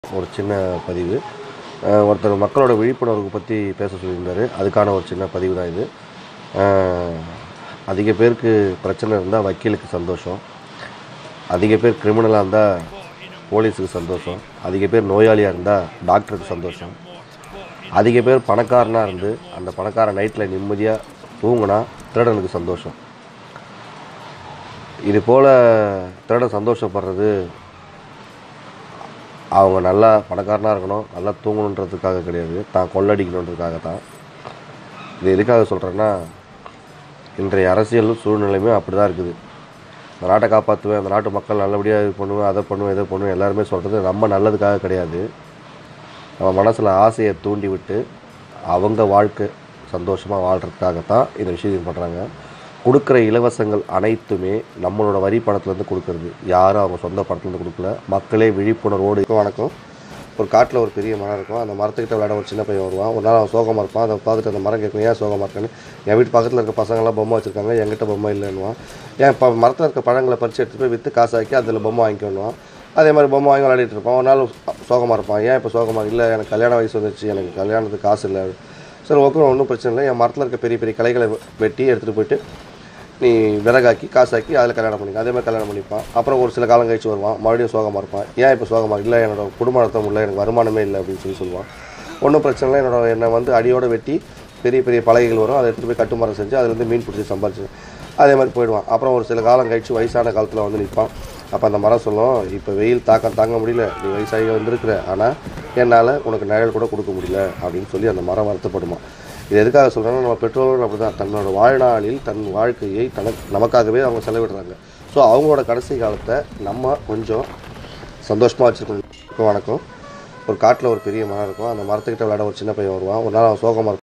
ஒரு சின்ன பதிவு அஹ் ஒருத்தர் மக்களோட விழிப்புணர்வு பற்றி பேச சொல்லியிருந்தார் அதுக்கான ஒரு சின்ன பதிவு தான் இது அஹ் அதிக பேருக்கு பிரச்சனை இருந்தால் வக்கீலுக்கு சந்தோஷம் அதிக பேர் கிரிமினலாக இருந்தால் போலீஸுக்கு சந்தோஷம் அதிக பேர் நோயாளியாக இருந்தால் டாக்டருக்கு சந்தோஷம் அதிக பேர் பணக்காரனாக இருந்து அந்த பணக்காரன் நைட்டில் நிம்மதியாக தூங்குனா திருடனுக்கு சந்தோஷம் இது போல் திருடன் சந்தோஷப்படுறது அவங்க நல்லா பணக்காரனாக இருக்கணும் நல்லா தூங்கணுன்றதுக்காக கிடையாது தான் கொள்ளடிக்கணுன்றதுக்காக தான் இது எதுக்காக சொல்கிறேன்னா இன்றைய அரசியல் சூழ்நிலையுமே அப்படி தான் இருக்குது இந்த நாட்டை காப்பாற்றுவேன் அந்த நாட்டு மக்கள் நல்லபடியாக இது பண்ணுவேன் அதை பண்ணுவேன் இதை பண்ணுவேன் எல்லாருமே சொல்கிறது நம்ம நல்லதுக்காக கிடையாது நம்ம மனசில் ஆசையை தூண்டி விட்டு அவங்க வாழ்க்கை சந்தோஷமாக வாழ்கிறதுக்காகத்தான் இந்த விஷயம் பண்ணுறாங்க கொடுக்குற இலவசங்கள் அனைத்துமே நம்மளோட வரி பணத்துலேருந்து கொடுக்கறது யாரும் அவங்க சொந்த பணத்துலேருந்து கொடுக்கல மக்களே விழிப்புணர்வோடு வணக்கம் ஒரு காட்டில் ஒரு பெரிய மரம் இருக்கும் அந்த மரத்துக்கிட்ட விளையாட ஒரு சின்ன பையன் வருவான் ஒரு நாள் அவன் சோகமாக இருப்பான் அதை பார்த்துட்டு அந்த மரம் கேட்கும் ஏன் சோகமாக இருக்கான்னு என் வீட்டு பக்கத்தில் இருக்க பசங்களாம் பொம்மை வச்சுருக்காங்க என்கிட்ட பொம்மை இல்லைன்னுவான் ஏன் இப்போ மரத்தில் இருக்க பழங்களை பறித்து எடுத்துகிட்டு போய் விற்று காசாக்கி அதில் பொம்மை வாங்கிக்கணுவான் அதே மாதிரி பொம்மை வாங்கி விளையாடிட்டு இருப்பான் ஒரு நாள் சோகமாக இருப்பான் ஏன் இப்போ சோகமாக இல்லை எனக்கு கல்யாண வயசு வந்துச்சு எனக்கு கல்யாணத்துக்கு காசு இல்லை சரி ஓகே ஒன்றும் பிரச்சனை இல்லை என் மரத்தில் இருக்க பெரிய பெரிய கலைகளை வெட்டி எடுத்துகிட்டு போயிட்டு நீ விறகாக்கி காசாக்கி அதில் கல்யாணம் பண்ணிக்க அதே மாதிரி கல்யாணம் பண்ணிப்பான் அப்புறம் ஒரு சில காலம் கழிச்சு வருவான் மறுபடியும் சோகமாக இருப்பான் ஏன் இப்போ சோகமாக இல்லை என்னோட குடும்ப நடத்த முடியல எனக்கு வருமானமே இல்லை அப்படின்னு சொல்லி சொல்லுவான் ஒன்றும் பிரச்சனை இல்லை என்னோட என்னை வந்து அடியோட வெட்டி பெரிய பெரிய பலகைகள் வரும் அதை எடுத்துகிட்டு போய் கட்டுமரம் செஞ்சு அதுலேருந்து மீன் பிடிச்சி சம்பாரிச்சு அதே மாதிரி போயிடுவான் அப்புறம் ஒரு சில காலம் கழிச்சு வயசான காலத்தில் வந்து நிற்பான் அப்போ அந்த மரம் சொல்லும் இப்போ வெயில் தாக்கம் தாங்க முடியல நீ வயசாகி வந்திருக்கிற ஆனால் என்னால் உனக்கு நிழல் கூட கொடுக்க முடியல அப்படின்னு சொல்லி அந்த மரம் வருத்தப்படுமா இது எதுக்காக சொல்கிறேன்னா நம்ம பெற்றோர்கள் அப்படி தான் தன்னோட வாழ்நாளில் தன் வாழ்க்கையை தனக்கு நமக்காகவே அவங்க செலவிடுறாங்க ஸோ அவங்களோட கடைசி காலத்தை நம்ம கொஞ்சம் சந்தோஷமாக வச்சுருக்கணும் வணக்கம் ஒரு காட்டில் ஒரு பெரிய மரம் இருக்கும் அந்த மரத்துக்கிட்ட விளையாட ஒரு சின்ன பையன் வருவான் ஒரு நாள் அவன் சோகமாக